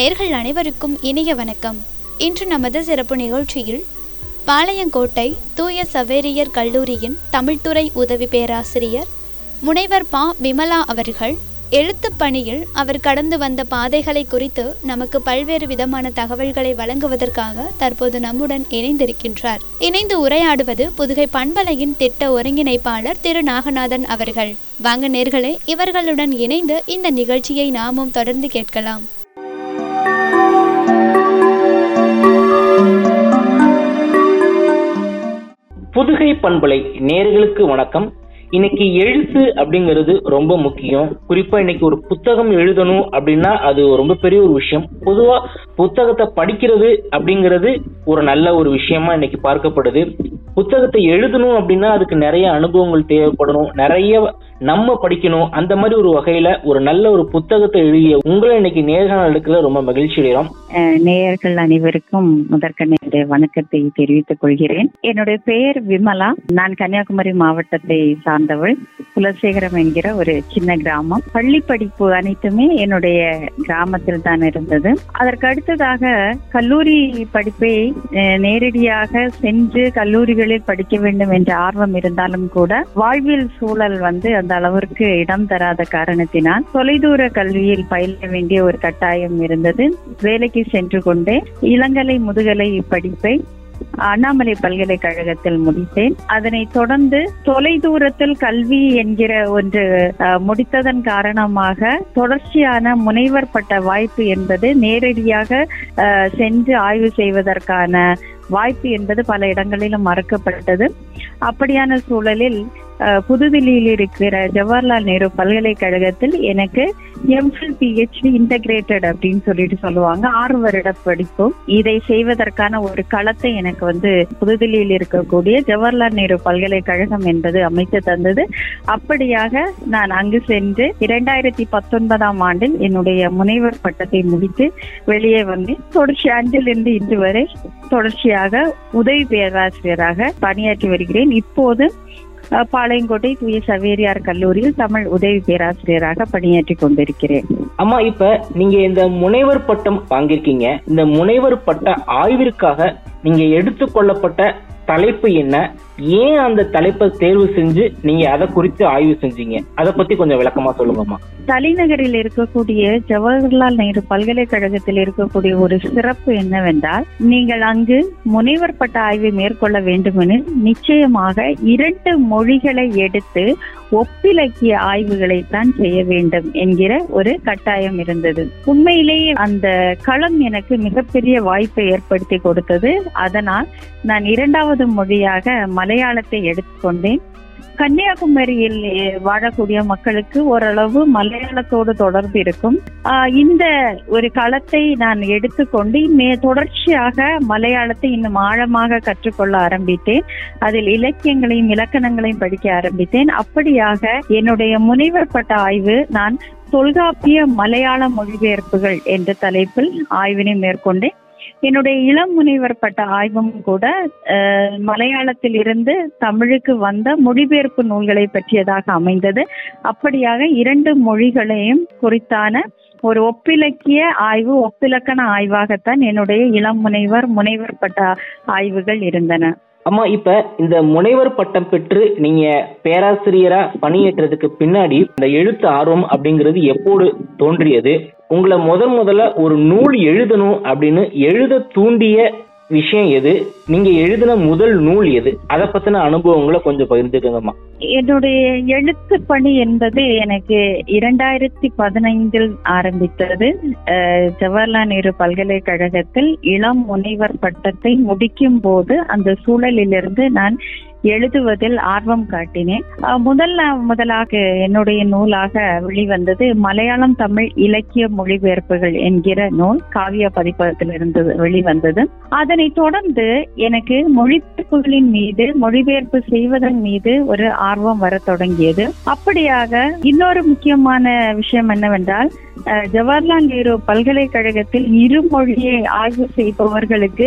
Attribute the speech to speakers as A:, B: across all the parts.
A: நேர்கள் அனைவருக்கும் இனிய வணக்கம் இன்று நமது சிறப்பு நிகழ்ச்சியில் பாளையங்கோட்டை தூய சவேரியர் கல்லூரியின் தமிழ்துறை உதவி பேராசிரியர் முனைவர் பா விமலா அவர்கள் எழுத்துப் பணியில் அவர் கடந்து வந்த பாதைகளை குறித்து நமக்கு பல்வேறு விதமான தகவல்களை வழங்குவதற்காக தற்போது நம்முடன் இணைந்திருக்கின்றார் இணைந்து உரையாடுவது புதுகை பண்பலையின் திட்ட ஒருங்கிணைப்பாளர் திரு நாகநாதன் அவர்கள் வாங்க நேர்களே இவர்களுடன் இணைந்து இந்த நிகழ்ச்சியை நாமும் தொடர்ந்து கேட்கலாம்
B: புதுகை பண்பலை நேர்களுக்கு வணக்கம் இன்னைக்கு எழுத்து அப்படிங்கிறது ரொம்ப முக்கியம் குறிப்பா இன்னைக்கு ஒரு புத்தகம் எழுதணும் அப்படின்னா அது ரொம்ப பெரிய ஒரு விஷயம் பொதுவா புத்தகத்தை படிக்கிறது அப்படிங்கிறது ஒரு நல்ல ஒரு விஷயமா இன்னைக்கு பார்க்கப்படுது புத்தகத்தை எழுதணும் அப்படின்னா அதுக்கு நிறைய அனுபவங்கள் தேவைப்படணும் நிறைய நம்ம படிக்கணும் அந்த மாதிரி ஒரு வகையில ஒரு நல்ல ஒரு புத்தகத்தை எழுதிய உங்களை இன்னைக்கு நேர்காணல் எடுக்கிறதுல ரொம்ப மகிழ்ச்சி அடைகிறோம்
C: அஹ் நேயர்கள் அனைவருக்கும் முதற்கண் என்னுடைய வணக்கத்தை தெரிவித்துக் கொள்கிறேன் என்னுடைய பெயர் விமலா நான் கன்னியாகுமரி மாவட்டத்தை சார்ந்தவள் குலசேகரம் என்கிற ஒரு சின்ன கிராமம் பள்ளி படிப்பு அனைத்துமே என்னுடைய கிராமத்தில் தான் இருந்தது அதற்கு அடுத்ததாக கல்லூரி படிப்பை அஹ், நேரடியாக சென்று கல்லூரிகளில் படிக்க வேண்டும் என்ற ஆர்வம் இருந்தாலும் கூட வாழ்வியல் சூழல் வந்து அந்த அளவிற்கு இடம் தராத காரணத்தினால் தொலைதூர கல்வியில் பயில வேண்டிய ஒரு கட்டாயம் இருந்தது வேலைக்கு சென்று கொண்டே இளங்கலை முதுகலை படிப்பை அண்ணாமலை பல்கலைக்கழகத்தில் முடித்தேன் அதனைத் தொடர்ந்து தொலைதூரத்தில் கல்வி என்கிற ஒன்று அஹ், முடித்ததன் காரணமாக தொடர்ச்சியான முனைவர் பட்ட வாய்ப்பு என்பது நேரடியாக அஹ், சென்று ஆய்வு செய்வதற்கான வாய்ப்பு என்பது பல இடங்களிலும் மறுக்கப்பட்டது அப்படியான சூழலில் அஹ், புதுதில்லியில் இருக்கிற ஜவஹர்லால் நேரு பல்கலைக்கழகத்தில் எனக்கு எம்ஃபில் பிஹெச்டி இன்டகிரேட்டட் அப்படின்னு சொல்லிட்டு சொல்லுவாங்க ஆறு வருட படிப்பு இதை செய்வதற்கான ஒரு களத்தை எனக்கு வந்து புதுதில்லியில் இருக்கக்கூடிய ஜவஹர்லால் நேரு பல்கலைக்கழகம் என்பது அமைத்து தந்தது அப்படியாக நான் அங்கு சென்று இரண்டாயிரத்தி பத்தொன்பதாம் ஆண்டில் என்னுடைய முனைவர் பட்டத்தை முடித்து வெளியே வந்தேன் தொடர்ச்சி அன்றிலிருந்து இன்று வரை தொடர்ச்சியாக உதவி பேராசிரியராக பணியாற்றி வருகிறேன் இப்போது அஹ், பாளையங்கோட்டை தூய சவேரியார் கல்லூரியில் தமிழ் உதவி பேராசிரியராக பணியாற்றி கொண்டிருக்கிறேன்
B: அம்மா இப்ப நீங்க இந்த முனைவர் பட்டம் வாங்கியிருக்கீங்க இந்த முனைவர் பட்ட ஆய்விற்காக நீங்க எடுத்துக்கொள்ளப்பட்ட தலைப்பு என்ன ஏன் அந்த தலைப்பை தேர்வு செஞ்சு நீங்க அதை குறித்து ஆய்வு செஞ்சீங்க அதை பத்தி கொஞ்சம் விளக்கமா சொல்லுங்கம்மா
C: தலைநகரில் இருக்கக்கூடிய ஜவஹர்லால் நேரு பல்கலைக்கழகத்தில் இருக்கக்கூடிய ஒரு சிறப்பு என்னவென்றால் நீங்கள் அங்கு முனைவர் பட்ட ஆய்வை மேற்கொள்ள வேண்டுமெனில் நிச்சயமாக இரண்டு மொழிகளை எடுத்து ஒப்பிலக்கிய ஆய்வுகளைத்தான் செய்ய வேண்டும் என்கிற ஒரு கட்டாயம் இருந்தது உண்மையிலேயே அந்த களம் எனக்கு மிகப்பெரிய வாய்ப்பை ஏற்படுத்தி கொடுத்தது அதனால் நான் இரண்டாவது மொழியாக மலையாளத்தை எடுத்துக்கொண்டேன் கன்னியாகுமரியில் எ- வாழக்கூடிய மக்களுக்கு ஓரளவு மலையாளத்தோடு தொடர்பு இருக்கும் ஆஹ் இந்த ஒரு களத்தை நான் எடுத்துக்கொண்டு மே தொடர்ச்சியாக மலையாளத்தை இன்னும் ஆழமாக கற்றுக்கொள்ள ஆரம்பித்தேன் அதில் இலக்கியங்களையும் இலக்கணங்களையும் படிக்க ஆரம்பித்தேன் அப்படியாக என்னுடைய முனைவர் பட்ட ஆய்வு நான் தொல்காப்பிய மலையாள மொழிபெயர்ப்புகள் என்ற தலைப்பில் ஆய்வினை மேற்கொண்டேன் என்னுடைய இளம் முனைவர் பட்ட ஆய்வும் கூட அஹ், மலையாளத்தில் இருந்து தமிழுக்கு வந்த மொழிபெயர்ப்பு நூல்களை பற்றியதாக அமைந்தது அப்படியாக இரண்டு மொழிகளையும் குறித்தான ஒரு ஒப்பிலக்கிய ஆய்வு ஒப்பிலக்கண ஆய்வாகத்தான் என்னுடைய இளம் முனைவர் முனைவர் பட்ட ஆய்வுகள் இருந்தன
B: அம்மா இப்ப இந்த முனைவர் பட்டம் பெற்று நீங்க பேராசிரியரா பணியேற்றதுக்கு பின்னாடி இந்த எழுத்து ஆர்வம் அப்படிங்கிறது எப்போது தோன்றியது உங்களை முதல் முதல்ல ஒரு நூல் எழுதணும் அப்படின்னு எழுத தூண்டிய விஷயம் எது நீங்க எழுதின முதல் நூல் எது அதை பத்தின அனுபவங்களை கொஞ்சம் பகிர்ந்துக்கங்கம்மா
C: என்னுடைய எழுத்து பணி என்பது எனக்கு இரண்டாயிரத்தி பதினைந்தில் ஆரம்பித்தது அஹ், ஜவஹர்லால் நேரு பல்கலைக்கழகத்தில் இளம் முனைவர் பட்டத்தை முடிக்கும் போது அந்த சூழலிலிருந்து நான் எழுதுவதில் ஆர்வம் காட்டினேன் அஹ், முதல்ல முதலாக என்னுடைய நூலாக வெளிவந்தது மலையாளம் தமிழ் இலக்கிய மொழிபெயர்ப்புகள் என்கிற நூல் காவிய பதிப்பகத்திலிருந்து வெளிவந்தது அதனைத் தொடர்ந்து எனக்கு மொழிபெயர்ப்புகளின் மீது மொழிபெயர்ப்பு செய்வதன் மீது ஒரு ஆர்வம் வர தொடங்கியது அப்படியாக இன்னொரு முக்கியமான விஷயம் என்னவென்றால் அஹ், ஜவஹர்லால் நேரு பல்கலைக்கழகத்தில் இருமொழியை ஆய்வு செய்பவர்களுக்கு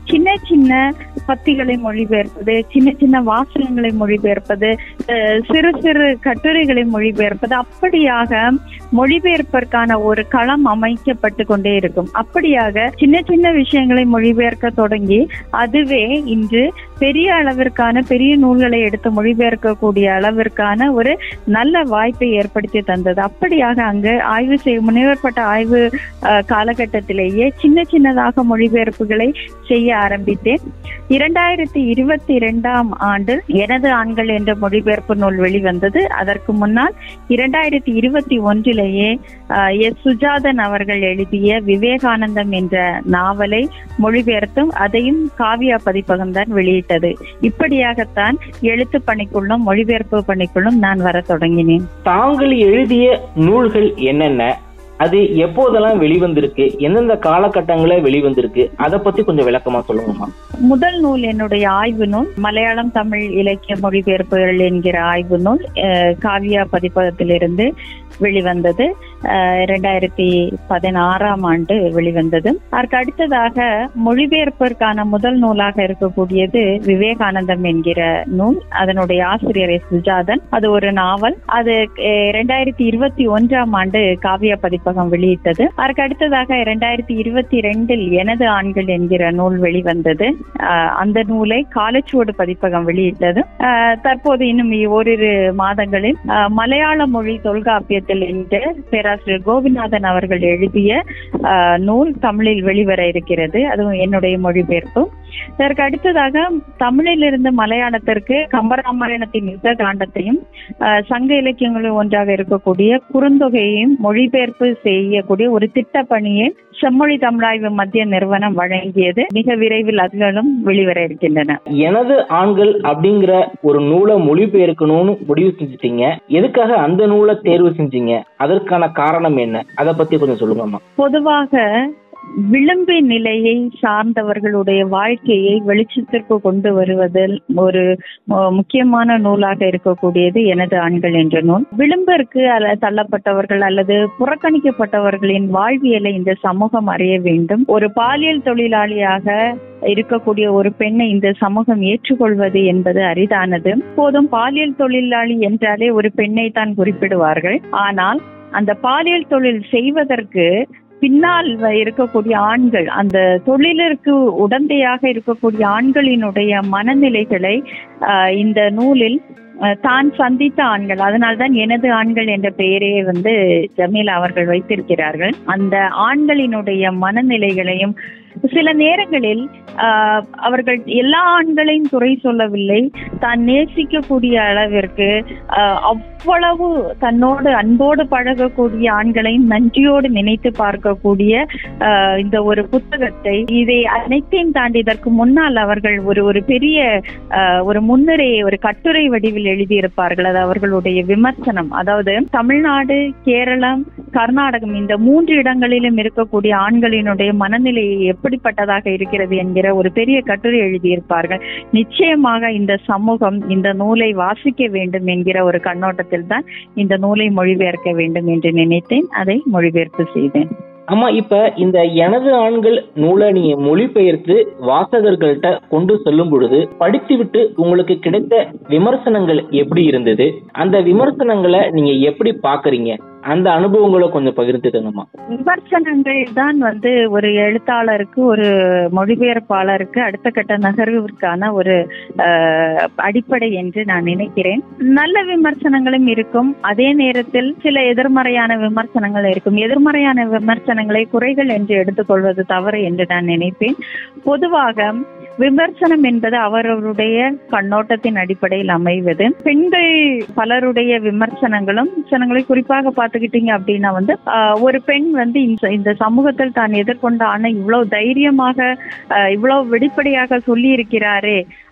C: சின்ன சின்ன பத்திகளை மொழிபெயர்ப்பது சின்ன சின்ன வாசகங்களை மொழிபெயர்ப்பது அஹ், சிறு சிறு கட்டுரைகளை மொழிபெயர்ப்பது அப்படியாக மொழிபெயர்ப்பதற்கான ஒரு களம் அமைக்கப்பட்டு கொண்டே இருக்கும் அப்படியாக சின்ன சின்ன விஷயங்களை மொழிபெயர்க்க தொடங்கி அதுவே இன்று பெரிய அளவிற்கான பெரிய நூல்களை எடுத்து மொழிபெயர்க்கக்கூடிய அளவிற்கான ஒரு நல்ல வாய்ப்பை ஏற்படுத்தி தந்தது அப்படியாக அங்கு ஆய்வு செய்ய முனைவற்பட்ட ஆய்வு அஹ், காலகட்டத்திலேயே சின்ன சின்னதாக மொழிபெயர்ப்புகளை செய்ய ஆரம்பித்தேன் இரண்டாயிரத்தி இருபத்தி இரண்டாம் ஆண்டு எனது ஆண்கள் என்ற மொழிபெயர்ப்பு நூல் வெளிவந்தது அதற்கு முன்னால் இரண்டாயிரத்தி இருபத்தி ஒன்றிலேயே அஹ், எஸ் சுஜாதன் அவர்கள் எழுதிய விவேகானந்தம் என்ற நாவலை மொழிபெயர்த்தும் அதையும் காவியா பதிப்பகம் தான் வெளியிட்டது இப்படியாகத்தான் எழுத்து பணிக்குள்ளும் மொழிபெயர்ப்பு பணிக்குள்ளும் நான் வர தொடங்கினேன்
B: தாங்கள் எழுதிய நூல்கள் என்னென்ன அது எப்போதெல்லாம் வெளிவந்திருக்கு எந்தெந்த காலகட்டங்களில் வெளிவந்திருக்கு அதை பத்தி கொஞ்சம் விளக்கமா சொல்லுங்கம்மா
C: முதல் நூல் என்னுடைய ஆய்வு நூல் மலையாளம் தமிழ் இலக்கிய மொழிபெயர்ப்புகள் என்கிற ஆய்வு நூல் அஹ், காவியா பதிப்பகத்திலிருந்து வெளிவந்தது இரண்டாயிரத்தி பதினாறாம் ஆண்டு வெளிவந்தது அதற்கு அடுத்ததாக மொழிபெயர்ப்பிற்கான முதல் நூலாக இருக்கக்கூடியது விவேகானந்தம் என்கிற நூல் அதனுடைய ஆசிரியர் எஸ். சுஜாதன் அது ஒரு நாவல் அது இரண்டாயிரத்தி இருபத்தி ஒன்றாம் ஆண்டு காவியா பதிப்பகம் வெளியிட்டது அதற்கு அடுத்ததாக இரண்டாயிரத்தி இருபத்தி ரெண்டில் எனது ஆண்கள் என்கிற நூல் வெளிவந்தது அஹ் அந்த நூலை காலச்சுவடு பதிப்பகம் வெளியிட்டது அஹ் தற்போது இன்னும் ஓரிரு மாதங்களில் அஹ் மலையாள மொழி தொல்காப்பியத்தில் என்று பேராசிரியர் கோபிநாதன் அவர்கள் எழுதிய அஹ், நூல் தமிழில் வெளிவர இருக்கிறது அதுவும் என்னுடைய மொழிபெயர்ப்பு இதற்கு அடுத்ததாக தமிழிலிருந்து மலையாளத்திற்கு கம்பராமாயணத்தின் யுத்த காண்டத்தையும் அஹ், சங்க இலக்கியங்களில் ஒன்றாக இருக்கக்கூடிய குறுந்தொகையையும் மொழிபெயர்ப்பு செய்யக்கூடிய ஒரு திட்ட பணியை செம்மொழி தமிழாய்வு மத்திய நிறுவனம் வழங்கியது மிக விரைவில் அதுகளும் வெளிவர இருக்கின்றன
B: எனது ஆண்கள் அப்படிங்கிற ஒரு நூலை மொழிபெயர்க்கணும்னு முடிவு செஞ்சுட்டீங்க எதுக்காக அந்த நூலை தேர்வு செஞ்சீங்க அதற்கான காரணம் என்ன அதை பத்தி கொஞ்சம் சொல்லுங்கம்மா
C: பொதுவாக விளிம்பு நிலையை சார்ந்தவர்களுடைய வாழ்க்கையை வெளிச்சத்திற்கு கொண்டு வருவதில் ஒரு மு- முக்கியமான நூலாக இருக்கக்கூடியது எனது ஆண்கள் என்ற நூல் விளிம்பிற்கு அல்ல தள்ளப்பட்டவர்கள் அல்லது புறக்கணிக்கப்பட்டவர்களின் வாழ்வியலை இந்த சமூகம் அறிய வேண்டும் ஒரு பாலியல் தொழிலாளியாக இருக்கக்கூடிய ஒரு பெண்ணை இந்த சமூகம் ஏற்றுக்கொள்வது என்பது அரிதானது போதும் பாலியல் தொழிலாளி என்றாலே ஒரு பெண்ணை தான் குறிப்பிடுவார்கள் ஆனால் அந்த பாலியல் தொழில் செய்வதற்கு பின்னால் வ- இருக்கக்கூடிய ஆண்கள் அந்த தொழிலிற்கு உடந்தையாக இருக்கக்கூடிய ஆண்களினுடைய மனநிலைகளை ஆஹ், இந்த நூலில் ஆஹ், தான் சந்தித்த ஆண்கள் அதனால்தான் எனது ஆண்கள் என்ற பெயரே வந்து ஜமீலா அவர்கள் வைத்திருக்கிறார்கள் அந்த ஆண்களினுடைய மனநிலைகளையும் சில நேரங்களில் ஆஹ், அவர்கள் எல்லா ஆண்களையும் குறை சொல்லவில்லை தான் நேசிக்கக்கூடிய அளவிற்கு ஆஹ், அவ்வளவு தன்னோடு அன்போடு பழகக்கூடிய ஆண்களையும் நன்றியோடு நினைத்து பார்க்கக்கூடிய ஆஹ், இந்த ஒரு புத்தகத்தை இதை அனைத்தையும் தாண்டி இதற்கு முன்னால் அவர்கள் ஒரு ஒரு பெரிய ஆஹ், ஒரு முன்னுரையை ஒரு கட்டுரை வடிவில் எழுதியிருப்பார்கள் அது அவர்களுடைய விமர்சனம் அதாவது தமிழ்நாடு கேரளம் கர்நாடகம் இந்த மூன்று இடங்களிலும் இருக்கக்கூடிய ஆண்களினுடைய மனநிலை எப்படிப்பட்டதாக இருக்கிறது என்கிற ஒரு பெரிய கட்டுரை எழுதியிருப்பார்கள் நிச்சயமாக இந்த சமூகம் இந்த நூலை வாசிக்க வேண்டும் என்கிற ஒரு கண்ணோட்டத்தில் தான் இந்த நூலை மொழிபெயர்க்க வேண்டும் என்று நினைத்தேன் அதை மொழிபெயர்ப்பு செய்தேன்
B: அம்மா இப்ப இந்த எனது ஆண்கள் நூலை நீங்க மொழிபெயர்த்து வாசகர்கள்ட்ட கொண்டு செல்லும் பொழுது படித்துவிட்டு உங்களுக்கு கிடைத்த விமர்சனங்கள் எப்படி இருந்தது அந்த விமர்சனங்களை நீங்க எப்படி பாக்குறீங்க அந்த அனுபவங்களை கொஞ்சம் பகிர்ந்துக்கங்கம்மா
C: விமர்சனங்கள் தான் வந்து ஒரு எழுத்தாளருக்கு ஒரு மொழிபெயர்ப்பாளருக்கு அடுத்த கட்ட நகர்விற்கான ஒரு ஆஹ், அடிப்படை என்று நான் நினைக்கிறேன் நல்ல விமர்சனங்களும் இருக்கும் அதே நேரத்தில் சில எதிர்மறையான விமர்சனங்கள் இருக்கும் எதிர்மறையான விமர்சனங்களை குறைகள் என்று எடுத்துக்கொள்வது தவறு என்று நான் நினைப்பேன் பொதுவாக விமர்சனம் என்பது அவரவருடைய கண்ணோட்டத்தின் அடிப்படையில் அமைவது பெண்கள் பலருடைய விமர்சனங்களும் விமர்சனங்களை குறிப்பாக பார்த்துக்கிட்டீங்க அப்படின்னா வந்து ஆஹ், ஒரு பெண் வந்து இந்த இந்த சமூகத்தில் தான் எதிர்கொண்ட ஆணை இவ்வளவு தைரியமாக ஆஹ், இவ்வளவு வெளிப்படையாக சொல்லி இருக்கிறாரே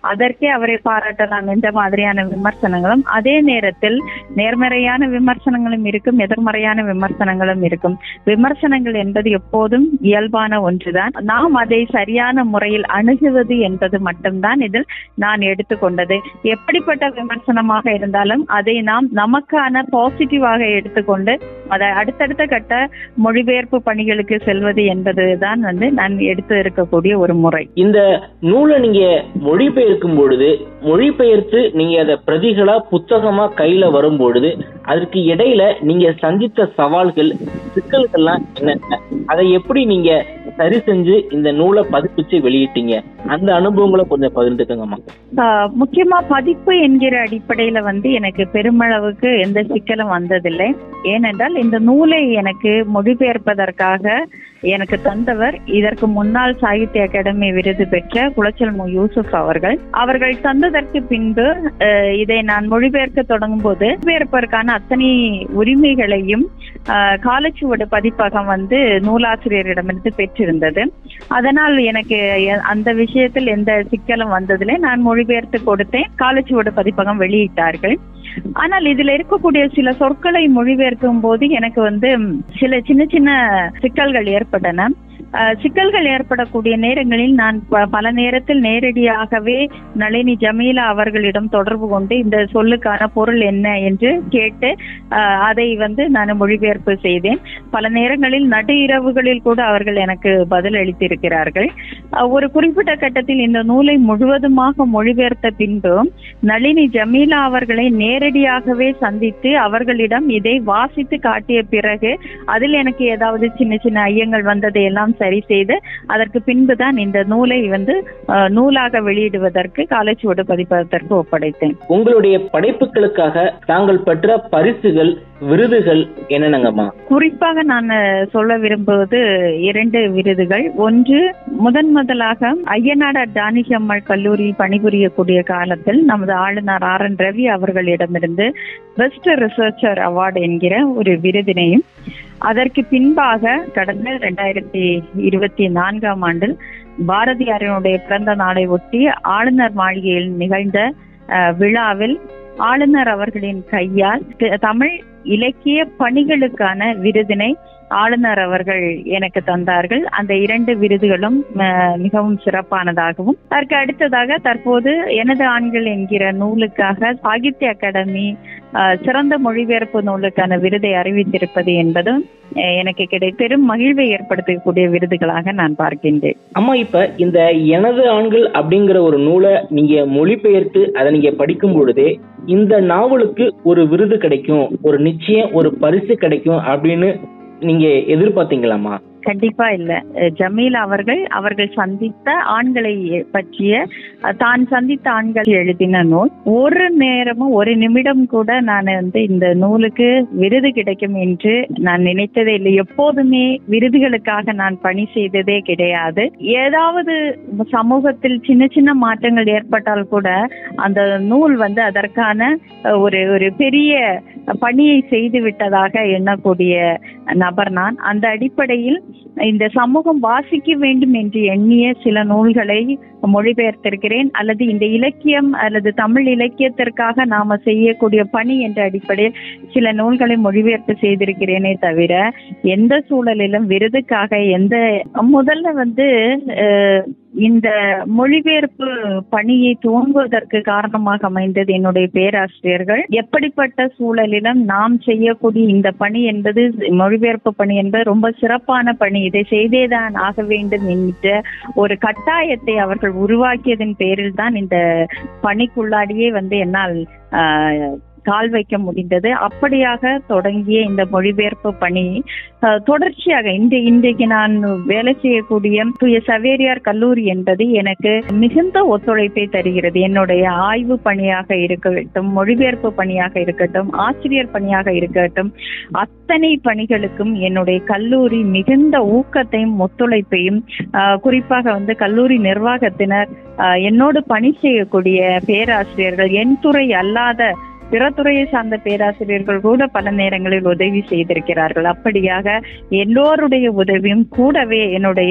C: அதற்கே அவரை பாராட்டலாம் என்ற மாதிரியான விமர்சனங்களும் அதே நேரத்தில் நேர்மறையான விமர்சனங்களும் இருக்கும் எதிர்மறையான விமர்சனங்களும் இருக்கும் விமர்சனங்கள் என்பது எப்போதும் இயல்பான ஒன்றுதான் நாம் அதை சரியான முறையில் அணுகுவது என்பது மட்டும்தான் இதில் நான் எடுத்துக்கொண்டது எப்படிப்பட்ட விமர்சனமாக இருந்தாலும் அதை நாம் நமக்கான பாசிட்டிவாக எடுத்துக்கொண்டு அதை அடுத்தடுத்த கட்ட மொழிபெயர்ப்பு பணிகளுக்கு செல்வது என்பதுதான் வந்து நான் எடுத்து இருக்கக்கூடிய ஒரு முறை
B: இந்த நூலை நீங்க மொழிபெயர்க்கும் பொழுது மொழிபெயர்த்து நீங்க அதை பிரதிகளா புத்தகமா கையில வரும் பொழுது அதற்கு இடையில நீங்க சந்தித்த சவால்கள் சிக்கல்கள்லாம் என்னென்ன அதை எப்படி நீங்க சரி செஞ்சு இந்த நூலை பதிப்பிச்சு வெளியிட்டீங்க அந்த அனுபவங்களை கொஞ்சம் பகிர்ந்துக்கங்கம்மா
C: ஆஹ் முக்கியமா பதிப்பு என்கிற அடிப்படையில வந்து எனக்கு பெருமளவுக்கு எந்த சிக்கலும் வந்ததில்லை ஏனென்றால் இந்த நூலை எனக்கு மொழிபெயர்ப்பதற்காக எனக்கு தந்தவர் இதற்கு முன்னாள் சாகித்ய அகாடமி விருது பெற்ற குளச்சல் மு யூசுப் அவர்கள் அவர்கள் தந்ததற்கு பின்பு அஹ், இதை நான் மொழிபெயர்க்க தொடங்கும் போது மொழிபெயர்ப்பதற்கான அத்தனை உரிமைகளையும் ஆஹ், காலச்சுவடு பதிப்பகம் வந்து நூலாசிரியரிடமிருந்து பெற்றிருந்தது அதனால் எனக்கு எ- அந்த விஷயத்தில் எந்த சிக்கலும் வந்ததில்லை நான் மொழிபெயர்த்து கொடுத்தேன் காலச்சுவடு பதிப்பகம் வெளியிட்டார்கள் ஆனால் இதுல இருக்கக்கூடிய சில சொற்களை மொழிபெயர்க்கும் போது எனக்கு வந்து ம், சில சின்ன சின்ன சிக்கல்கள் ஏற்பட்டன அஹ், சிக்கல்கள் ஏற்படக்கூடிய நேரங்களில் நான் ப- பல நேரத்தில் நேரடியாகவே நளினி ஜமீலா அவர்களிடம் தொடர்பு கொண்டு இந்த சொல்லுக்கான பொருள் என்ன என்று கேட்டு அஹ், அதை வந்து நான் மொழிபெயர்ப்பு செய்தேன் பல நேரங்களில் நடு இரவுகளில் கூட அவர்கள் எனக்கு பதில் அளித்திருக்கிறார்கள் அஹ், ஒரு குறிப்பிட்ட கட்டத்தில் இந்த நூலை முழுவதுமாக மொழிபெயர்த்த பின்பு நளினி ஜமீலா அவர்களை நேரடியாகவே சந்தித்து அவர்களிடம் இதை வாசித்து காட்டிய பிறகு அதில் எனக்கு ஏதாவது சின்ன சின்ன ஐயங்கள் வந்ததை எல்லாம் சரி செய்து அதற்கு பின்புதான் இந்த நூலை வந்து அஹ், நூலாக வெளியிடுவதற்கு காலச்சுவடு பதிப்பதற்கு ஒப்படைத்தேன்
B: உங்களுடைய படைப்புகளுக்காக தாங்கள் பெற்ற பரிசுகள் விருதுகள் என்னென்னங்கம்மா
C: குறிப்பாக நான் அஹ், சொல்ல விரும்புவது இரண்டு விருதுகள் ஒன்று முதன் முதலாக ஐயனாடார் ஜானகியம்மாள் கல்லூரியில் பணிபுரியக்கூடிய காலத்தில் நமது ஆளுநர் ஆர் என் ரவி அவர்களிடமிருந்து பெஸ்ட் ரிசர்ச்சர் அவார்டு என்கிற ஒரு விருதினையும் அதற்கு பின்பாக கடந்த ரெண்டாயிரத்தி இருபத்தி நான்காம் ஆண்டில் பாரதியாரினுடைய பிறந்த நாளை ஒட்டி ஆளுநர் மாளிகையில் நிகழ்ந்த அஹ், விழாவில் ஆளுநர் அவர்களின் கையால் தி- தமிழ் இலக்கிய பணிகளுக்கான விருதினை ஆளுநர் அவர்கள் எனக்கு தந்தார்கள் அந்த இரண்டு விருதுகளும் அஹ், மிகவும் சிறப்பானதாகவும் அதற்கு அடுத்ததாக தற்போது எனது ஆண்கள் என்கிற நூலுக்காக சாகித்ய அகாடமி அஹ், சிறந்த மொழிபெயர்ப்பு நூலுக்கான விருதை அறிவித்திருப்பது என்பதும் அஹ், எனக்கு கிடை பெரும் மகிழ்வை ஏற்படுத்தக்கூடிய விருதுகளாக நான் பார்க்கின்றேன்
B: அம்மா இப்ப இந்த எனது ஆண்கள் அப்படிங்கிற ஒரு நூலை நீங்க மொழிபெயர்த்து அதை நீங்க படிக்கும் பொழுதே இந்த நாவலுக்கு ஒரு விருது கிடைக்கும் ஒரு நிச்சயம் ஒரு பரிசு கிடைக்கும் அப்படின்னு நீங்க எதிர்பார்த்தீங்களாம்மா
C: கண்டிப்பா இல்ல அஹ் ஜமீல் அவர்கள் அவர்கள் சந்தித்த ஆண்களை பற்றிய அஹ் தான் சந்தித்த ஆண்கள் எழுதின நூல் ஒரு நேரமும் ஒரு நிமிடம் கூட நான் வந்து இந்த நூலுக்கு விருது கிடைக்கும் என்று நான் நினைத்ததே இல்லை எப்போதுமே விருதுகளுக்காக நான் பணி செய்ததே கிடையாது ஏதாவது சமூகத்தில் சின்ன சின்ன மாற்றங்கள் ஏற்பட்டால் கூட அந்த நூல் வந்து அதற்கான அஹ், ஒரு ஒரு பெரிய பணியை செய்து விட்டதாக எண்ணக்கூடிய நபர் நான் அந்த அடிப்படையில் இந்த சமூகம் வாசிக்க வேண்டும் என்று எண்ணிய சில நூல்களை மொழிபெயர்த்திருக்கிறேன் அல்லது இந்த இலக்கியம் அல்லது தமிழ் இலக்கியத்திற்காக நாம செய்யக்கூடிய பணி என்ற அடிப்படையில் சில நூல்களை மொழிபெயர்ப்பு செய்திருக்கிறேனே தவிர எந்த சூழலிலும் விருதுக்காக எந்த முதல்ல வந்து அஹ், இந்த மொழிபெயர்ப்பு பணியை துவங்குவதற்கு காரணமாக அமைந்தது என்னுடைய பேராசிரியர்கள் எப்படிப்பட்ட சூழலிலும் நாம் செய்யக்கூடிய இந்த பணி என்பது மொழிபெயர்ப்பு பணி என்பது ரொம்ப சிறப்பான பணி இதை செய்தேதான் ஆக வேண்டும் என்ற ஒரு கட்டாயத்தை அவர்கள் உருவாக்கியதன் பேரில் தான் இந்த பணிக்குள்ளாடியே வந்து என்னால் ஆஹ், கால் வைக்க முடிந்தது அப்படியாக தொடங்கிய இந்த மொழிபெயர்ப்பு பணி அஹ், தொடர்ச்சியாக இந்த இன்றைக்கு நான் வேலை செய்யக்கூடிய தூய சவேரியார் கல்லூரி என்பது எனக்கு மிகுந்த ஒத்துழைப்பை தருகிறது என்னுடைய ஆய்வு பணியாக இருக்கட்டும் மொழிபெயர்ப்பு பணியாக இருக்கட்டும் ஆசிரியர் பணியாக இருக்கட்டும் அத்தனை பணிகளுக்கும் என்னுடைய கல்லூரி மிகுந்த ஊக்கத்தையும் ஒத்துழைப்பையும் ஆஹ், குறிப்பாக வந்து கல்லூரி நிர்வாகத்தினர் ஆஹ், என்னோடு பணி செய்யக்கூடிய பேராசிரியர்கள் என் துறை அல்லாத பிற துறையை சார்ந்த பேராசிரியர்கள் கூட பல நேரங்களில் உதவி செய்திருக்கிறார்கள் அப்படியாக எல்லோருடைய உதவியும் கூடவே என்னுடைய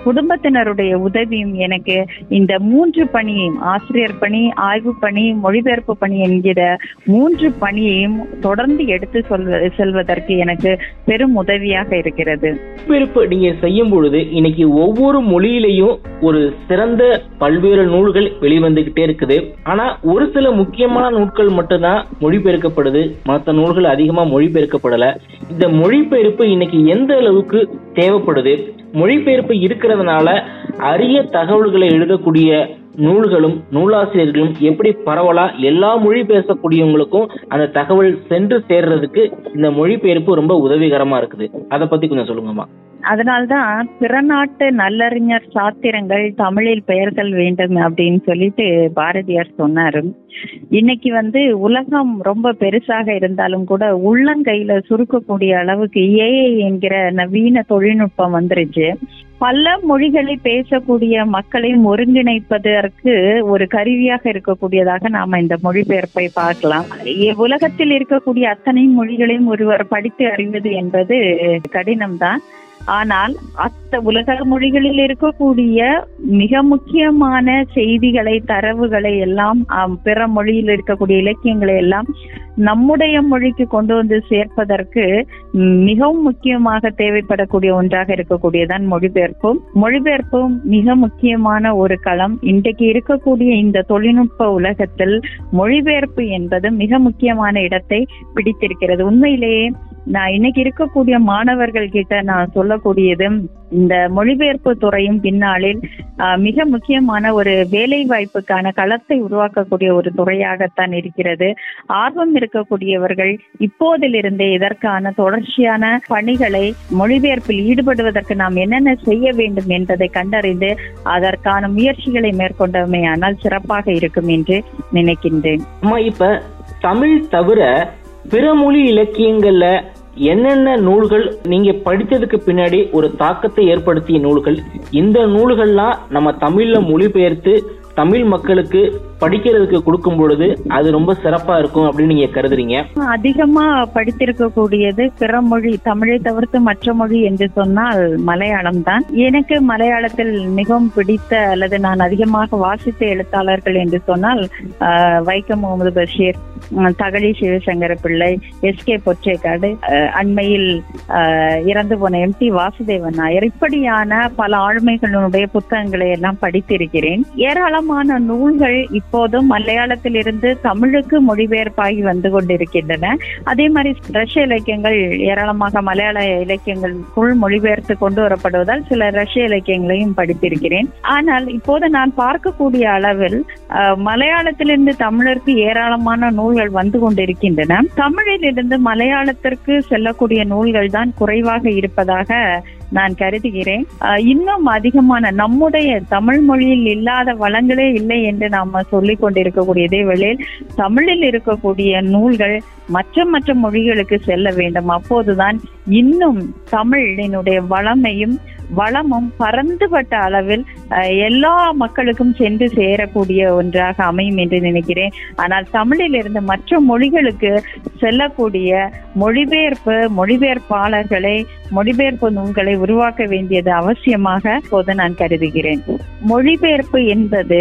C: குடும்பத்தினருடைய உதவியும் எனக்கு இந்த மூன்று பணியையும் ஆசிரியர் பணி ஆய்வு பணி மொழிபெயர்ப்பு பணி என்கிற மூன்று பணியையும் தொடர்ந்து எடுத்து சொல்வ செல்வதற்கு எனக்கு பெரும் உதவியாக இருக்கிறது
B: மொழிபெயர்ப்பு நீங்க செய்யும் பொழுது இன்னைக்கு ஒவ்வொரு மொழியிலையும் ஒரு சிறந்த பல்வேறு நூல்கள் வெளிவந்துகிட்டே இருக்குது ஆனா ஒரு சில முக்கியமான நூல்கள் மட்டும்தான் மொழிபெயர்க்கப்படுது மற்ற நூல்கள் அதிகமா மொழிபெயர்க்கப்படல இந்த மொழிபெயர்ப்பு இன்னைக்கு எந்த அளவுக்கு தேவைப்படுது மொழிபெயர்ப்பு இருக்கிறதுனால அரிய தகவல்களை எழுதக்கூடிய நூல்களும் நூலாசிரியர்களும் எப்படி பரவலா எல்லா மொழி பேசக்கூடியவங்களுக்கும் அந்த தகவல் சென்று சேர்றதுக்கு இந்த மொழிபெயர்ப்பு ரொம்ப உதவிகரமா இருக்குது அதை பத்தி கொஞ்சம் சொல்லுங்கம்மா
C: அதனால்தான் பிற நாட்டு நல்லறிஞர் சாத்திரங்கள் தமிழில் பெயர்கள் வேண்டும் அப்படின்னு சொல்லிட்டு பாரதியார் சொன்னாரு இன்னைக்கு வந்து உலகம் ரொம்ப பெருசாக இருந்தாலும் கூட உள்ளங்கையில சுருக்கக்கூடிய அளவுக்கு ஏஐ என்கிற நவீன தொழில்நுட்பம் வந்துருச்சு பல மொழிகளை பேசக்கூடிய மக்களையும் ஒருங்கிணைப்பதற்கு ஒரு கருவியாக இருக்கக்கூடியதாக நாம இந்த மொழிபெயர்ப்பை பார்க்கலாம் இ- உலகத்தில் இருக்கக்கூடிய அத்தனை மொழிகளையும் ஒருவர் படித்து அறிவது என்பது கடினம்தான் ஆனால் அத்த உலக மொழிகளில் இருக்கக்கூடிய மிக முக்கியமான செய்திகளை தரவுகளை எல்லாம் ஆம், பிற மொழியில் இருக்கக்கூடிய இலக்கியங்களை எல்லாம் நம்முடைய மொழிக்கு கொண்டு வந்து சேர்ப்பதற்கு ம், மிகவும் முக்கியமாக தேவைப்படக்கூடிய ஒன்றாக இருக்கக்கூடியதான் மொழிபெயர்ப்பும் மொழிபெயர்ப்பும் மிக முக்கியமான ஒரு களம் இன்றைக்கு இருக்கக்கூடிய இந்த தொழில்நுட்ப உலகத்தில் மொழிபெயர்ப்பு என்பது மிக முக்கியமான இடத்தை பிடித்திருக்கிறது உண்மையிலேயே நான் இன்னைக்கு இருக்கக்கூடிய மாணவர்கள் கிட்ட நான் சொல்லக்கூடியது இந்த மொழிபெயர்ப்பு துறையும் பின்னாளில் ஆஹ், மிக முக்கியமான ஒரு வேலை வாய்ப்புக்கான களத்தை உருவாக்கக்கூடிய ஒரு துறையாகத்தான் இருக்கிறது ஆர்வம் இருக்கக்கூடியவர்கள் இப்போதிலிருந்தே இதற்கான தொடர்ச்சியான பணிகளை மொழிபெயர்ப்பில் ஈடுபடுவதற்கு நாம் என்னென்ன செய்ய வேண்டும் என்பதை கண்டறிந்து அதற்கான முயற்சிகளை மேற்கொண்டமையானால் சிறப்பாக இருக்கும் என்று நினைக்கின்றேன்
B: அம்மா இப்ப தமிழ் தவிர பிற மொழி இலக்கியங்கள்ல என்னென்ன நூல்கள் நீங்க படித்ததுக்கு பின்னாடி ஒரு தாக்கத்தை ஏற்படுத்திய நூல்கள் இந்த நூல்கள்லாம் நம்ம தமிழ்ல மொழிபெயர்த்து தமிழ் மக்களுக்கு படிக்கிறதுக்கு கொடுக்கும் பொழுது அது ரொம்ப சிறப்பா இருக்கும் அப்படின்னு நீங்க கருதுறீங்க
C: அதிகமா படித்திருக்கக்கூடியது பிற மொழி தமிழை தவிர்த்து மற்ற மொழி என்று சொன்னால் மலையாளம் தான் எனக்கு மலையாளத்தில் மிகவும் பிடித்த அல்லது நான் அதிகமாக வாசித்த எழுத்தாளர்கள் என்று சொன்னால் ஆஹ், வைக்கம் முகமது பஷீர் உம், தகழி சிவசங்கர பிள்ளை எஸ் கே பொற்றேக்காடு ஆஹ், அண்மையில் ஆஹ், இறந்து போன எம் டி வாசுதேவன் நாயர் இப்படியான பல ஆளுமைகளுடைய புத்தகங்களை எல்லாம் படித்திருக்கிறேன் ஏராளமான நூல்கள் இப்போதும் மலையாளத்தில் இருந்து தமிழுக்கு மொழிபெயர்ப்பாகி வந்து கொண்டிருக்கின்றன அதே மாதிரி ரஷ்ய இலக்கியங்கள் ஏராளமாக மலையாள இலக்கியங்களுக்குள் மொழிபெயர்த்து கொண்டு வரப்படுவதால் சில ரஷ்ய இலக்கியங்களையும் படித்திருக்கிறேன் ஆனால் இப்போது நான் பார்க்கக்கூடிய அளவில் அஹ், மலையாளத்திலிருந்து தமிழருக்கு ஏராளமான நூல்கள் வந்து கொண்டிருக்கின்றன தமிழிலிருந்து மலையாளத்திற்கு செல்லக்கூடிய நூல்கள் தான் குறைவாக இருப்பதாக நான் கருதுகிறேன் அஹ், இன்னும் அதிகமான நம்முடைய தமிழ் மொழியில் இல்லாத வளங்களே இல்லை என்று நாம சொல்லிக் கொண்டிருக்கக்கூடிய இதே வேளையில் தமிழில் இருக்கக்கூடிய நூல்கள் மற்ற மற்ற மொழிகளுக்கு செல்ல வேண்டும் அப்போதுதான் இன்னும் தமிழினுடைய வளமையும் வளமும் பரந்துபட்ட அளவில் அஹ், எல்லா மக்களுக்கும் சென்று சேரக்கூடிய ஒன்றாக அமையும் என்று நினைக்கிறேன் ஆனால் தமிழில் இருந்து மற்ற மொழிகளுக்கு செல்லக்கூடிய மொழிபெயர்ப்பு மொழிபெயர்ப்பாளர்களை மொழிபெயர்ப்பு நூல்களை உருவாக்க வேண்டியது அவசியமாக இப்போது நான் கருதுகிறேன் மொழிபெயர்ப்பு என்பது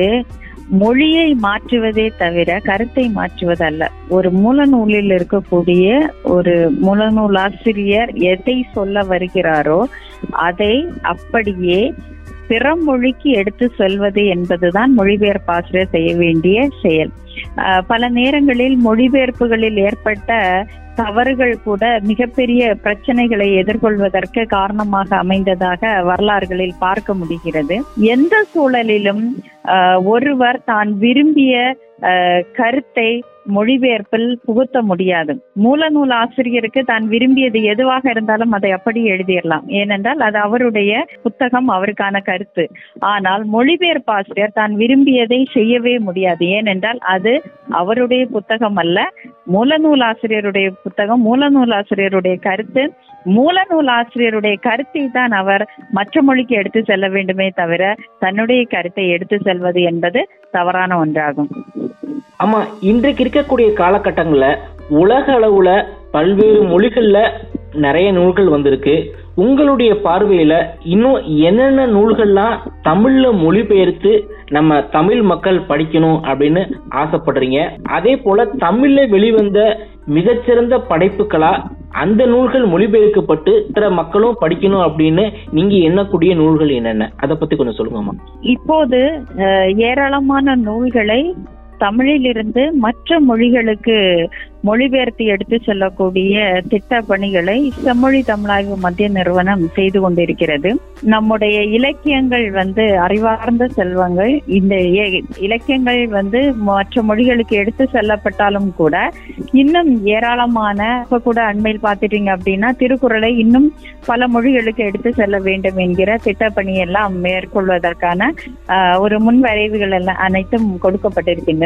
C: மொழியை மாற்றுவதே தவிர கருத்தை மாற்றுவதல்ல ஒரு மூலநூலில் இருக்கக்கூடிய ஒரு மூலநூல் ஆசிரியர் எதை சொல்ல வருகிறாரோ அதை அப்படியே பிற மொழிக்கு எடுத்து சொல்வது என்பதுதான் மொழிபெயர்ப்பு ஆசிரியர் செய்ய வேண்டிய செயல் அஹ் பல நேரங்களில் மொழிபெயர்ப்புகளில் ஏற்பட்ட தவறுகள் கூட மிகப்பெரிய பிரச்சனைகளை எதிர்கொள்வதற்கு காரணமாக அமைந்ததாக வரலாறுகளில் பார்க்க முடிகிறது எந்த சூழலிலும் அஹ், ஒருவர் தான் விரும்பிய அஹ், கருத்தை மொழிபெயர்ப்பில் புகுத்த முடியாது மூலநூல் ஆசிரியருக்கு தான் விரும்பியது எதுவாக இருந்தாலும் அதை அப்படி எழுதிடலாம் ஏனென்றால் அது அவருடைய புத்தகம் அவருக்கான கருத்து ஆனால் மொழிபெயர்ப்பு ஆசிரியர் தான் விரும்பியதை செய்யவே முடியாது ஏனென்றால் அது அவருடைய புத்தகம் அல்ல மூலநூல் ஆசிரியருடைய புத்தகம் மூலநூல் ஆசிரியருடைய கருத்து மூலநூல் ஆசிரியருடைய கருத்தை தான் அவர் மற்ற மொழிக்கு எடுத்து செல்ல வேண்டுமே தவிர தன்னுடைய கருத்தை எடுத்து செல்வது என்பது தவறான ஒன்றாகும்
B: ஆமா இன்றைக்கு இருக்கக்கூடிய காலகட்டங்கள்ல உலக அளவுல பல்வேறு மொழிகள்ல நிறைய நூல்கள் வந்திருக்கு உங்களுடைய பார்வையில இன்னும் என்னென்ன நூல்கள்லாம் தமிழ்ல மொழிபெயர்த்து நம்ம தமிழ் மக்கள் படிக்கணும் அப்படின்னு ஆசைப்படுறீங்க அதே போல தமிழ்ல வெளிவந்த மிகச்சிறந்த படைப்புகளா அந்த நூல்கள் மொழிபெயர்க்கப்பட்டு பிற மக்களும் படிக்கணும் அப்படின்னு நீங்க எண்ணக்கூடிய நூல்கள் என்னென்ன அதை பத்தி கொஞ்சம் சொல்லுங்கம்மா
C: இப்போது அஹ், ஏராளமான நூல்களை தமிழிலிருந்து மற்ற மொழிகளுக்கு மொழிபெயர்த்து எடுத்து செல்லக்கூடிய திட்ட பணிகளை செம்மொழி தமிழாய்வு மத்திய நிறுவனம் செய்து கொண்டிருக்கிறது நம்முடைய இலக்கியங்கள் வந்து அறிவார்ந்த செல்வங்கள் இந்த ஏ- இலக்கியங்கள் வந்து மற்ற மொழிகளுக்கு எடுத்து செல்லப்பட்டாலும் கூட இன்னும் ஏராளமான இப்ப கூட அண்மையில் பார்த்துட்டீங்க அப்படின்னா திருக்குறளை இன்னும் பல மொழிகளுக்கு எடுத்து செல்ல வேண்டும் என்கிற திட்டப்பணி எல்லாம் மேற்கொள்வதற்கான ஆஹ், ஒரு முன்வரைவுகள் எல்லாம் அனைத்தும் கொடுக்கப்பட்டிருக்கின்றன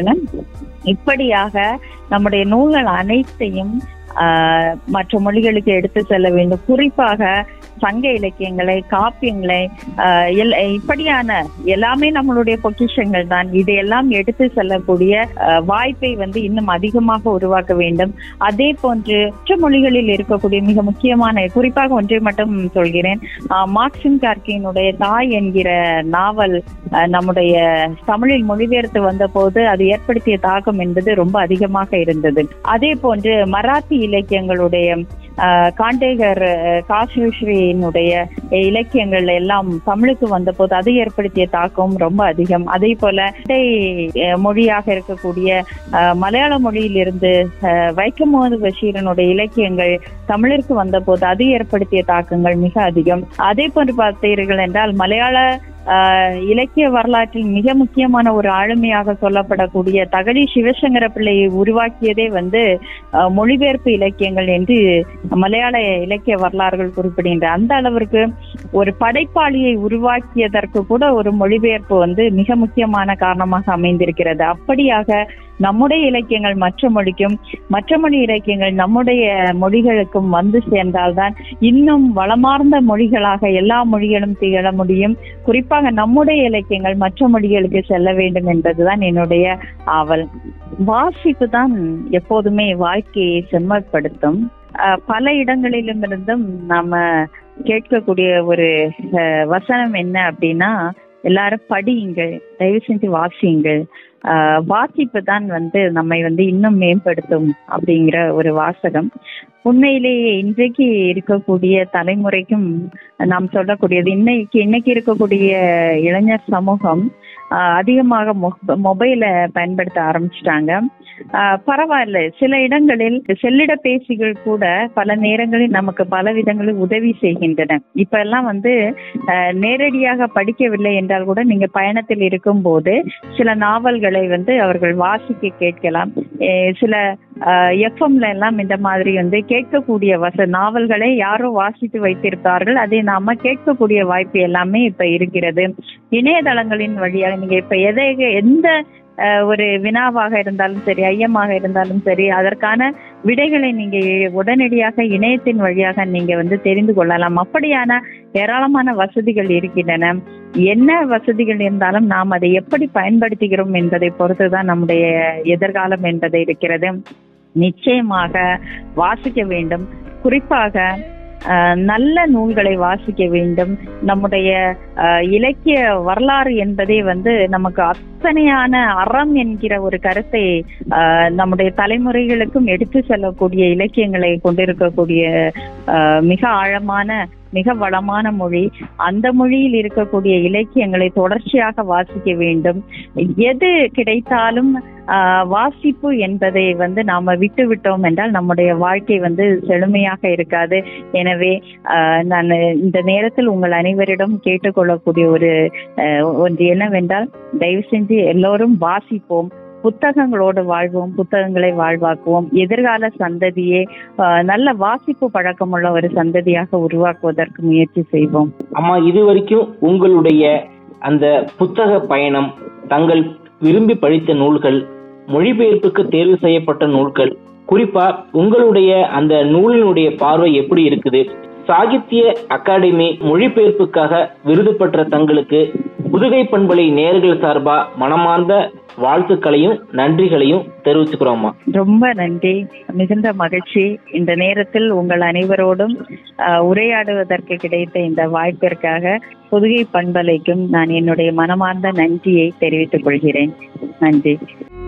C: இப்படியாக நம்முடைய நூல்கள் அனைத்தையும் ஆஹ், மற்ற மொழிகளுக்கு எடுத்து செல்ல வேண்டும் குறிப்பாக சங்க இலக்கியங்களை காப்பியங்களை ஆஹ், எல்- இப்படியான எல்லாமே நம்மளுடைய பொக்கிஷங்கள் தான் இதையெல்லாம் எடுத்து செல்லக்கூடிய ஆஹ், வாய்ப்பை வந்து இன்னும் அதிகமாக உருவாக்க வேண்டும் அதே போன்று மற்ற மொழிகளில் இருக்கக்கூடிய மிக முக்கியமான குறிப்பாக ஒன்றை மட்டும் சொல்கிறேன் ஆஹ், மார்க்சிம் கார்கியினுடைய தாய் என்கிற நாவல் ஆஹ், நம்முடைய தமிழில் மொழிபெயர்த்து வந்தபோது அது ஏற்படுத்திய தாக்கம் என்பது ரொம்ப அதிகமாக இருந்தது அதே போன்று மராத்தி இலக்கியங்களுடைய ஆஹ், காண்டேகர் ஆஹ், காசிஸ்ரீயினுடைய இலக்கியங்கள் எல்லாம் தமிழுக்கு வந்தபோது அது ஏற்படுத்திய தாக்கம் ரொம்ப அதிகம் அதே போல இரட்டை, ஆஹ், மொழியாக இருக்கக்கூடிய ஆஹ், மலையாள மொழியிலிருந்து ஆஹ், வைக்கமுகமது பஷீரனுடைய இலக்கியங்கள் தமிழிற்கு வந்தபோது அது ஏற்படுத்திய தாக்கங்கள் மிக அதிகம் அதே போன்று பார்த்தீர்கள் என்றால் மலையாள ஆஹ், இலக்கிய வரலாற்றில் மிக முக்கியமான ஒரு ஆளுமையாக சொல்லப்படக்கூடிய தகழி சிவசங்கர பிள்ளையை உருவாக்கியதே வந்து ஆஹ், மொழிபெயர்ப்பு இலக்கியங்கள் என்று மலையாள இலக்கிய வரலாறுகள் குறிப்பிடுகின்ற அந்த அளவிற்கு ஒரு படைப்பாளியை உருவாக்கியதற்கு கூட ஒரு மொழிபெயர்ப்பு வந்து மிக முக்கியமான காரணமாக அமைந்திருக்கிறது அப்படியாக நம்முடைய இலக்கியங்கள் மற்ற மொழிக்கும் மற்ற மொழி இலக்கியங்கள் நம்முடைய மொழிகளுக்கும் வந்து சேர்ந்தால்தான் இன்னும் வளமார்ந்த மொழிகளாக எல்லா மொழிகளும் திகழ முடியும் குறிப்பாக நம்முடைய இலக்கியங்கள் மற்ற மொழிகளுக்கு செல்ல வேண்டும் என்பதுதான் என்னுடைய ஆவல் வாசிப்பு தான் எப்போதுமே வாழ்க்கையை செம்மற்படுத்தும் அஹ், பல இடங்களிலும் இருந்தும் நாம கேட்கக்கூடிய ஒரு அஹ், வசனம் என்ன அப்படின்னா எல்லாரும் படியுங்கள் தயவு செஞ்சு வாசியுங்கள் ஆஹ் வாசிப்பு தான் வந்து நம்மை வந்து இன்னும் மேம்படுத்தும் அப்படிங்கிற ஒரு வாசகம் உண்மையிலேயே இன்றைக்கு இருக்கக்கூடிய தலைமுறைக்கும் நாம் சொல்லக்கூடியது இன்னைக்கு இன்னைக்கு இருக்கக்கூடிய இளைஞர் சமூகம் ஆஹ் அதிகமாக மொ- மொபைலை பயன்படுத்த ஆரம்பிச்சிட்டாங்க ஆஹ் பரவாயில்ல சில இடங்களில் செல்லிட பேசிகள் கூட பல நேரங்களில் நமக்கு பல விதங்களில் உதவி செய்கின்றன இப்ப எல்லாம் வந்து ஆஹ் நேரடியாக படிக்கவில்லை என்றால் கூட நீங்க பயணத்தில் இருக்கும்போது சில நாவல்களை வந்து அவர்கள் வாசிக்க கேட்கலாம் அஹ் சில எஃப்எம்ல எல்லாம் இந்த மாதிரி வந்து கேட்கக்கூடிய வச நாவல்களை யாரோ வாசித்து வைத்திருப்பார்கள் அதை நாம கேட்கக்கூடிய வாய்ப்பு எல்லாமே இப்ப இருக்கிறது இணையதளங்களின் வழியாக நீங்க இப்ப எதை எந்த அஹ், ஒரு வினாவாக இருந்தாலும் சரி ஐயமாக இருந்தாலும் சரி அதற்கான விடைகளை நீங்க உடனடியாக இணையத்தின் வழியாக நீங்க வந்து தெரிந்து கொள்ளலாம் அப்படியான ஏராளமான வசதிகள் இருக்கின்றன என்ன வசதிகள் இருந்தாலும் நாம் அதை எப்படி பயன்படுத்துகிறோம் என்பதை பொறுத்துதான் நம்முடைய எதிர்காலம் என்பது இருக்கிறது நிச்சயமாக வாசிக்க வேண்டும் குறிப்பாக அஹ், நல்ல நூல்களை வாசிக்க வேண்டும் நம்முடைய அஹ், இலக்கிய வரலாறு என்பதே வந்து நமக்கு அத்தனையான அறம் என்கிற ஒரு கருத்தை அஹ், நம்முடைய தலைமுறைகளுக்கும் எடுத்து செல்லக்கூடிய இலக்கியங்களை கொண்டிருக்கக்கூடிய அஹ், மிக ஆழமான மிக வளமான மொழி அந்த மொழியில் இருக்கக்கூடிய இலக்கியங்களை தொடர்ச்சியாக வாசிக்க வேண்டும் எது கிடைத்தாலும் ஆஹ், வாசிப்பு என்பதை வந்து நாம விட்டு விட்டோம் என்றால் நம்முடைய வாழ்க்கை வந்து செழுமையாக இருக்காது எனவே ஆஹ், நான் இந்த நேரத்தில் உங்கள் அனைவரிடம் கேட்டுக்கொள்ளக்கூடிய ஒரு ஆஹ், ஒன்று என்னவென்றால் தயவு செஞ்சு எல்லோரும் வாசிப்போம் புத்தகங்களோடு வாழ்வோம் புத்தகங்களை வாழ்வாக்குவோம் எதிர்கால சந்ததியே ஆஹ், நல்ல வாசிப்பு பழக்கமுள்ள ஒரு சந்ததியாக உருவாக்குவதற்கு முயற்சி செய்வோம்
B: அம்மா இது வரைக்கும் உங்களுடைய அந்த புத்தக பயணம் தங்கள் விரும்பி படித்த நூல்கள் மொழிபெயர்ப்புக்கு தேர்வு செய்யப்பட்ட நூல்கள் குறிப்பா உங்களுடைய அந்த நூலினுடைய பார்வை எப்படி இருக்குது சாகித்ய அகாடமி மொழிபெயர்ப்புக்காக விருது பெற்ற தங்களுக்கு புதுகை பண்பலை நேர்கள் சார்பா மனமார்ந்த வாழ்த்துக்களையும் நன்றிகளையும் தெரிவிச்சுக்கிறோம்மா
C: ரொம்ப நன்றி மிகுந்த மகிழ்ச்சி இந்த நேரத்தில் உங்கள் அனைவரோடும் அஹ், உரையாடுவதற்கு கிடைத்த இந்த வாய்ப்பிற்காக புதுகை பண்பலைக்கும் நான் என்னுடைய மனமார்ந்த நன்றியை தெரிவித்துக் கொள்கிறேன் நன்றி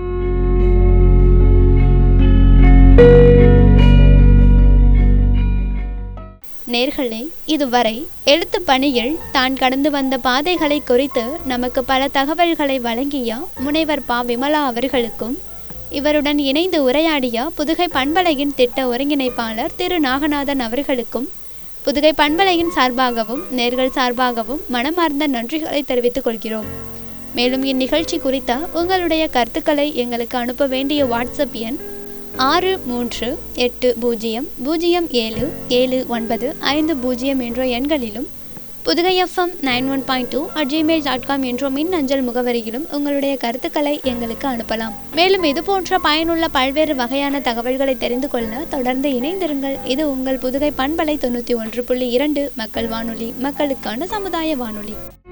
A: நேர்களே இதுவரை எழுத்து பணியில் தான் கடந்து வந்த பாதைகளை குறித்து நமக்கு பல தகவல்களை வழங்கிய முனைவர் பா விமலா அவர்களுக்கும் இவருடன் இணைந்து உரையாடிய புதுகை பண்பலையின் திட்ட ஒருங்கிணைப்பாளர் திரு நாகநாதன் அவர்களுக்கும் புதுகை பண்பலையின் சார்பாகவும் நேர்கள் சார்பாகவும் மனமார்ந்த நன்றிகளை தெரிவித்துக் கொள்கிறோம் மேலும் இந்நிகழ்ச்சி குறித்த உங்களுடைய கருத்துக்களை எங்களுக்கு அனுப்ப வேண்டிய வாட்ஸ்அப் எண் ஆறு மூன்று எட்டு பூஜ்ஜியம் பூஜ்ஜியம் ஏழு ஏழு ஒன்பது ஐந்து பூஜ்ஜியம் என்ற எண்களிலும் Pudugai FM nine one point two at Gmail dot com என்ற மின் அஞ்சல் முகவரியிலும் உங்களுடைய கருத்துக்களை எங்களுக்கு அனுப்பலாம் மேலும் இது போன்ற பயனுள்ள பல்வேறு வகையான தகவல்களை தெரிந்து கொள்ள தொடர்ந்து இணைந்திருங்கள் இது உங்கள் புதுகை பண்பலை தொண்ணூற்றி ஒன்று புள்ளி இரண்டு மக்கள் வானொலி மக்களுக்கான சமுதாய வானொலி